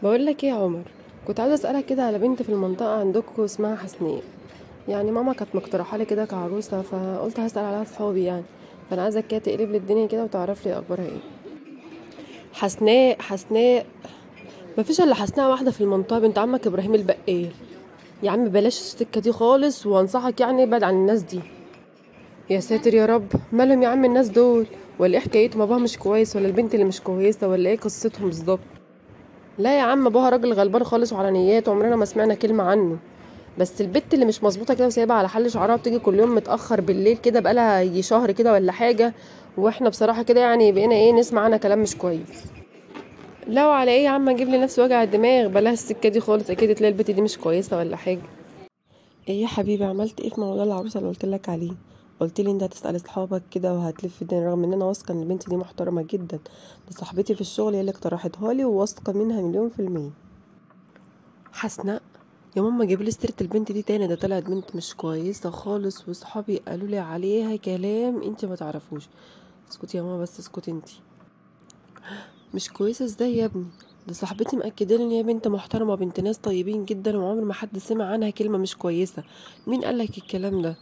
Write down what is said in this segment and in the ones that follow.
بقول لك ايه يا عمر كنت عايزه اسالك كده على بنت في المنطقه عندكم اسمها حسناء يعني ماما كانت مقترحه لي كده كعروسه فقلت هسال عليها صحابي يعني فانا عايزك كده تقلب لي الدنيا كده وتعرف لي اخبارها ايه حسناء حسناء مفيش الا حسناء واحده في المنطقه بنت عمك ابراهيم البقال يا عم بلاش السكه دي خالص وانصحك يعني ابعد عن الناس دي يا ساتر يا رب مالهم يا عم الناس دول ولا ايه حكايتهم ابوها مش كويس ولا البنت اللي مش كويسه ولا ايه قصتهم بالظبط لا يا عم ابوها راجل غلبان خالص وعلى نيات وعمرنا ما سمعنا كلمه عنه بس البت اللي مش مظبوطه كده وسايبها على حل شعرها بتيجي كل يوم متاخر بالليل كده بقالها يجي شهر كده ولا حاجه واحنا بصراحه كده يعني بقينا ايه نسمع عنها كلام مش كويس لا وعلى ايه يا عم اجيب لي نفسي وجع الدماغ بلاها السكه دي خالص اكيد تلاقي البت دي مش كويسه ولا حاجه ايه يا حبيبي عملت ايه في موضوع العروسه اللي قلت لك عليه قلت لي انت هتسال اصحابك كده وهتلف الدنيا رغم ان انا واثقه ان البنت دي محترمه جدا دي صاحبتي في الشغل هي اللي اقترحتها لي وواثقه منها مليون في الميه حسناء يا ماما جيب لي سيره البنت دي تاني ده طلعت بنت مش كويسه خالص وصحابي قالوا لي عليها كلام انت ما تعرفوش اسكتي يا ماما بس اسكتي انت مش كويسه ازاي يا ابني ده صاحبتي مأكده لي ان هي بنت محترمه بنت ناس طيبين جدا وعمر ما حد سمع عنها كلمه مش كويسه مين قالك الكلام ده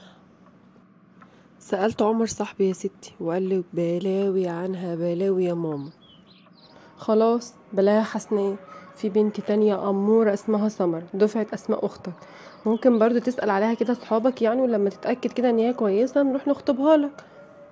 سألت عمر صاحبي يا ستي وقال لي بلاوي عنها بلاوي يا ماما خلاص بلاها حسناء في بنت تانية أمورة اسمها سمر دفعة أسماء أختك ممكن برضو تسأل عليها كده صحابك يعني ولما تتأكد كده إن هي كويسة نروح نخطبها لك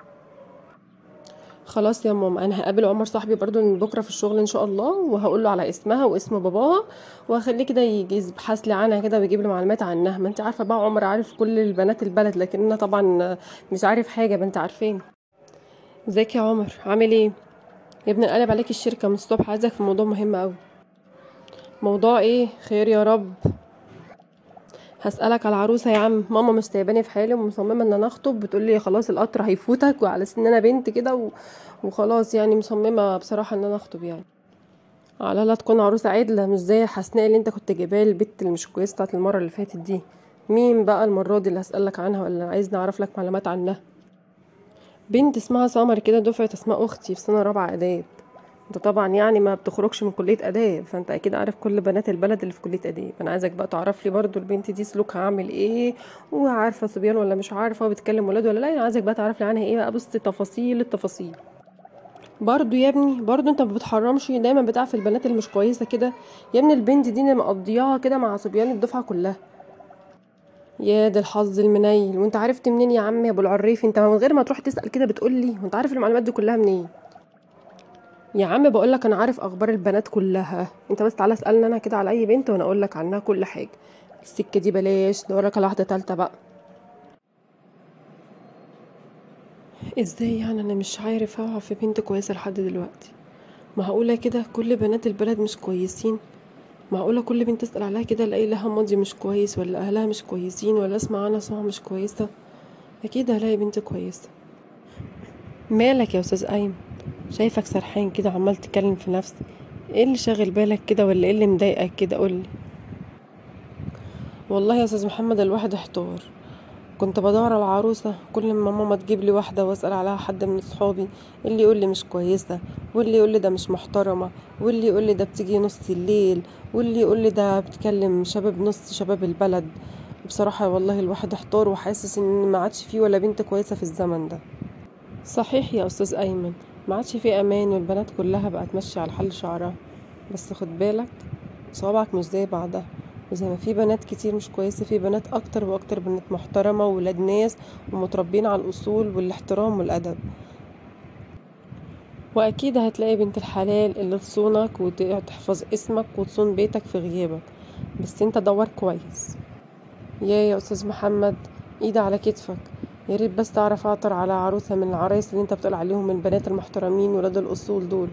خلاص يا ماما انا هقابل عمر صاحبي برضو من بكره في الشغل ان شاء الله وهقول له على اسمها واسم باباها وهخليه كده يجي يبحث لي عنها كده ويجيب لي معلومات عنها ما انت عارفه بقى عمر عارف كل البنات البلد لكن انا طبعا مش عارف حاجه ما انت عارفين ازيك يا عمر عامل ايه يا ابني قلب عليك الشركه من الصبح عايزك في موضوع مهم قوي موضوع ايه خير يا رب هسألك على العروسة يا عم ماما مش سايباني في حالي ومصممة ان انا اخطب بتقول لي خلاص القطر هيفوتك وعلى سن انا بنت كده و... وخلاص يعني مصممة بصراحة ان انا اخطب يعني على لا تكون عروسة عدلة مش زي حسناء اللي انت كنت جايباها البت اللي مش كويسة بتاعت المرة اللي فاتت دي مين بقى المرة دي اللي هسألك عنها ولا عايز نعرف لك معلومات عنها بنت اسمها سمر كده دفعة اسماء اختي في سنة رابعة اداب انت طبعا يعني ما بتخرجش من كلية اداب فانت اكيد عارف كل بنات البلد اللي في كلية اداب انا عايزك بقى تعرف لي برضو البنت دي سلوكها عامل ايه وعارفة صبيان ولا مش عارفة وبتكلم ولاد ولا لا انا عايزك بقى تعرف لي عنها ايه بقى بص تفاصيل التفاصيل برضو يا ابني برضو انت ما بتحرمش دايما بتعرف البنات اللي مش كويسة كده يا ابني البنت دي انا مقضياها كده مع صبيان الدفعة كلها يا ده الحظ المنيل وانت عرفت منين يا عم يا ابو العريف انت من غير ما تروح تسأل كده بتقول لي وانت عارف المعلومات دي كلها منين يا عم بقول لك انا عارف اخبار البنات كلها انت بس تعالى اسالني انا كده على اي بنت وانا اقول لك عنها كل حاجه السكه دي بلاش دورك على واحده تالته بقى ازاي يعني انا مش عارف اقع في بنت كويسه لحد دلوقتي معقوله كده كل بنات البلد مش كويسين معقوله كل بنت اسال عليها كده الاقي لها ماضي مش كويس ولا اهلها مش كويسين ولا اسمع عنها اسمها مش كويسه اكيد هلاقي بنت كويسه مالك يا استاذ ايمن شايفك سرحان كده عمال تتكلم في نفسك ايه اللي شاغل بالك كده ولا ايه اللي مضايقك كده قولي والله يا استاذ محمد الواحد احتار كنت بدور على عروسة كل ما ماما تجيب لي واحدة واسأل عليها حد من صحابي اللي يقول لي مش كويسة واللي يقول لي ده مش محترمة واللي يقول لي ده بتيجي نص الليل واللي يقول لي ده بتكلم شباب نص شباب البلد بصراحة والله الواحد احتار وحاسس ان ما عادش فيه ولا بنت كويسة في الزمن ده صحيح يا استاذ ايمن ما عادش في امان والبنات كلها بقت ماشيه على حل شعرها بس خد بالك صوابعك مش زي بعضها وزي ما في بنات كتير مش كويسه في بنات اكتر واكتر بنات محترمه وولاد ناس ومتربين على الاصول والاحترام والادب واكيد هتلاقي بنت الحلال اللي تصونك وتحفظ اسمك وتصون بيتك في غيابك بس انت دور كويس يا يا استاذ محمد ايد على كتفك يا ريت بس تعرف اعطر على عروسه من العرايس اللي انت بتقول عليهم من البنات المحترمين ولاد الاصول دول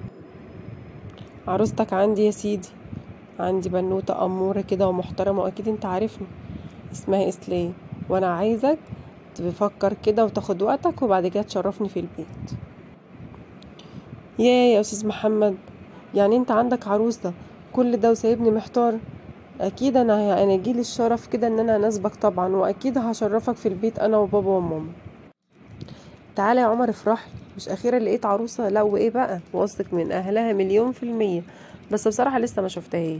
عروستك عندي يا سيدي عندي بنوته اموره كده ومحترمه واكيد انت عارفني اسمها اسلام وانا عايزك تفكر كده وتاخد وقتك وبعد كده تشرفني في البيت يا يا استاذ محمد يعني انت عندك عروسه كل ده وسايبني محتار اكيد انا انا جيلي الشرف كده ان انا اناسبك طبعا واكيد هشرفك في البيت انا وبابا وماما تعالى يا عمر افرح مش اخيرا لقيت عروسه لا وايه بقى واثق من اهلها مليون في الميه بس بصراحه لسه ما شفتهاش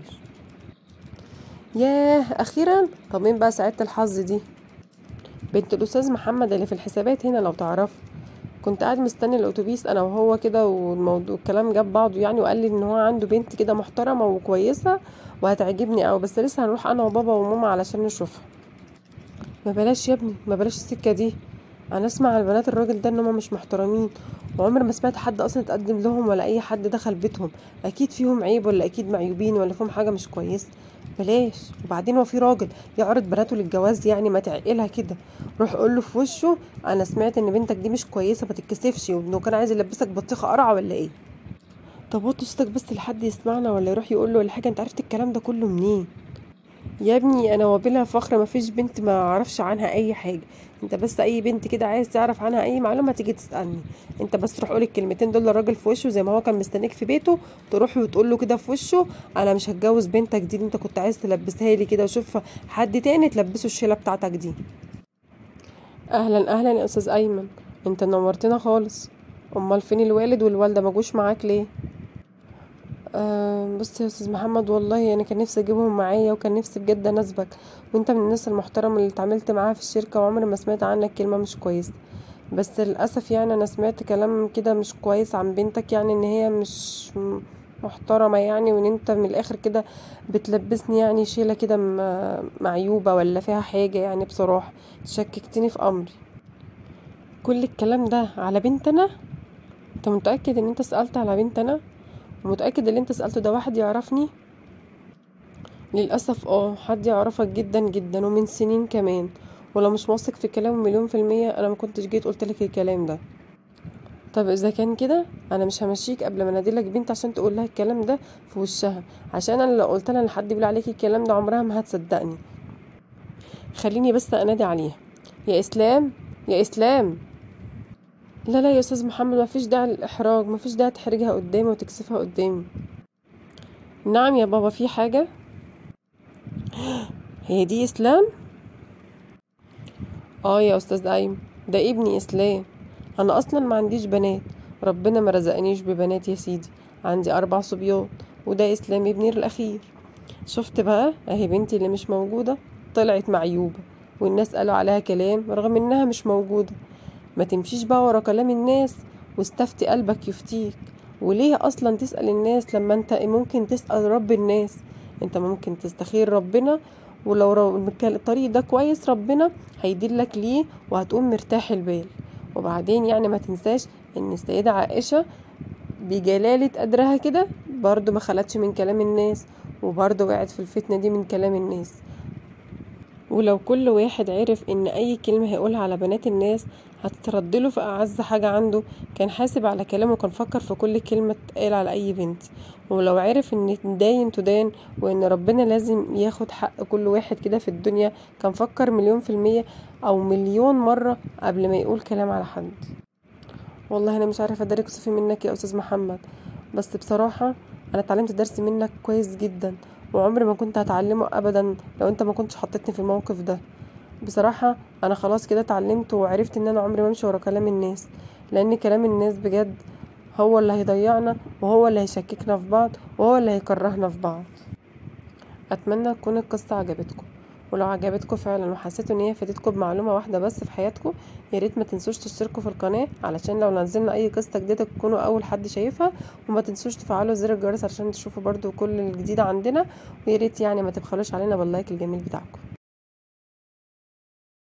ياه اخيرا طب مين بقى سعاده الحظ دي بنت الاستاذ محمد اللي في الحسابات هنا لو تعرف كنت قاعد مستني الاتوبيس انا وهو كده والموضوع الكلام جاب بعضه يعني وقال لي ان هو عنده بنت كده محترمه وكويسه وهتعجبني قوي بس لسه هنروح انا وبابا وماما علشان نشوفها ما بلاش يا ابني ما بلاش السكه دي انا اسمع على بنات الراجل ده ان هم مش محترمين وعمر ما سمعت حد اصلا اتقدم لهم ولا اي حد دخل بيتهم اكيد فيهم عيب ولا اكيد معيوبين ولا فيهم حاجه مش كويسه بلاش وبعدين هو في راجل يعرض بناته للجواز يعني ما تعقلها كده روح قول له في وشه انا سمعت ان بنتك دي مش كويسه ما تتكسفش وانه كان عايز يلبسك بطيخه قرعه ولا ايه طب وطي صوتك بس لحد يسمعنا ولا يروح يقول له ولا حاجه انت عرفت الكلام ده كله منين يا ابني انا وبلا فخر ما فيش بنت ما اعرفش عنها اي حاجه انت بس اي بنت كده عايز تعرف عنها اي معلومه تيجي تسالني انت بس تروح قول الكلمتين دول للراجل في وشه زي ما هو كان مستنيك في بيته تروح وتقول له كده في وشه انا مش هتجوز بنتك دي, دي انت كنت عايز تلبسها لي كده وشوف حد تاني تلبسه الشيله بتاعتك دي اهلا اهلا يا استاذ ايمن انت نورتنا خالص امال فين الوالد والوالده ما جوش معاك ليه أه بص يا استاذ محمد والله يعني كان نفسي اجيبهم معايا وكان نفسي بجد اناسبك وانت من الناس المحترمه اللي اتعاملت معاها في الشركه وعمري ما سمعت عنك كلمه مش كويسه بس للاسف يعني انا سمعت كلام كده مش كويس عن بنتك يعني ان هي مش محترمه يعني وان انت من الاخر كده بتلبسني يعني شيله كده معيوبه ولا فيها حاجه يعني بصراحه شككتني في امري كل الكلام ده على بنت انا انت متاكد ان انت سالت على بنت انا متأكد اللي انت سألته ده واحد يعرفني للأسف اه حد يعرفك جدا جدا ومن سنين كمان ولو مش واثق في كلامه مليون في المية انا ما كنتش جيت قلتلك الكلام ده طب اذا كان كده انا مش همشيك قبل ما اناديلك بنت عشان تقول لها الكلام ده في وشها عشان انا لو قلت لها ان حد بيقول عليكي الكلام ده عمرها ما هتصدقني خليني بس انادي عليها يا اسلام يا اسلام لا لا يا استاذ محمد ما فيش داعي للاحراج ما فيش داعي تحرجها قدامي وتكسفها قدامي نعم يا بابا في حاجه هي دي اسلام اه يا استاذ ايمن ده ابني اسلام انا اصلا ما عنديش بنات ربنا ما رزقنيش ببنات يا سيدي عندي اربع صبيان وده اسلام ابني الاخير شفت بقى اهي بنتي اللي مش موجوده طلعت معيوبه والناس قالوا عليها كلام رغم انها مش موجوده ما تمشيش بقى ورا كلام الناس واستفتي قلبك يفتيك وليه اصلا تسأل الناس لما انت ممكن تسأل رب الناس انت ممكن تستخير ربنا ولو الطريق ده كويس ربنا هيدلك ليه وهتقوم مرتاح البال وبعدين يعني ما تنساش ان السيدة عائشة بجلالة قدرها كده برضو ما خلتش من كلام الناس وبرضو وقعت في الفتنة دي من كلام الناس ولو كل واحد عرف ان اي كلمة هيقولها على بنات الناس هتتردله في اعز حاجة عنده كان حاسب على كلامه وكان فكر في كل كلمة تقال على اي بنت ولو عرف ان داين تدان وان ربنا لازم ياخد حق كل واحد كده في الدنيا كان فكر مليون في المية او مليون مرة قبل ما يقول كلام على حد والله انا مش عارفة ادارك صفي منك يا استاذ محمد بس بصراحة انا اتعلمت درس منك كويس جدا وعمري ما كنت هتعلمه ابدا لو انت ما كنتش حطيتني في الموقف ده بصراحة انا خلاص كده اتعلمت وعرفت ان انا عمري ما امشي ورا كلام الناس لان كلام الناس بجد هو اللي هيضيعنا وهو اللي هيشككنا في بعض وهو اللي هيكرهنا في بعض اتمنى تكون القصة عجبتكم ولو عجبتكم فعلا وحسيتوا ان هي فادتكم بمعلومه واحده بس في حياتكم يا ريت ما تنسوش تشتركوا في القناه علشان لو نزلنا اي قصه جديده تكونوا اول حد شايفها وما تنسوش تفعلوا زر الجرس علشان تشوفوا برضو كل الجديد عندنا ويا ريت يعني ما تبخلوش علينا باللايك الجميل بتاعكم